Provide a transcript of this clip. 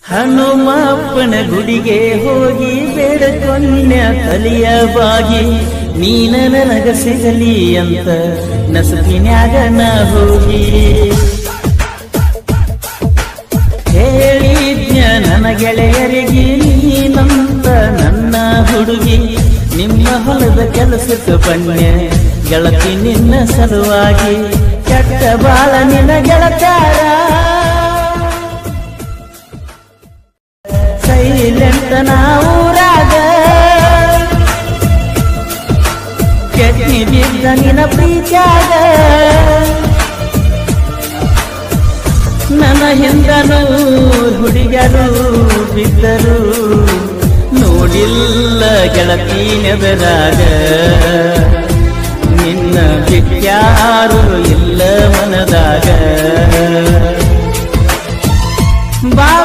ಹನುಮಪ್ಪನ ಗುಡಿಗೆ ಹೋಗಿ ಬೇಡಕೊನ್ಯ ತಲಿಯ ಬಾಗಿ ನೀನ ನನಗ ಸಿಗಲಿ ಅಂತ ನಸುಕಿನ್ಯಾಗ ನಾ ಹೋಗಿ ಹೇಳಿದ್ನ ನನ್ನ ಗೆಳೆಯರಿಗೆ ನೀನಂತ ನನ್ನ ಹುಡುಗಿ ನಿಮ್ಮ ಹೊಲದ ಕೆಲಸಕ್ಕೆ ಬನ್ಯ ಗೆಳತಿ ನಿನ್ನ ಸಲುವಾಗಿ ಕೆಟ್ಟ ಬಾಳ ನಿನ್ನ ಗೆಳತ್ಯಾರ ಸೈಲೆಂಟ್ ನಾವೂರಾಗ ಕೆಟ್ನಿ ಬಿದ್ದ ನಿನ್ನ ಪ್ರೀತ್ಯಾಗ ನನ್ನ ಹಿಂದನು ಹುಡುಗರು ಬಿದ್ದರು ನೋಡಿಲ್ಲ ಗೆಳತಿ ನೆದರಾಗ ನಿನ್ನ ಬಿಟ್ಯಾರು ಇಲ್ಲ ಮನದಾಗ ಬಾ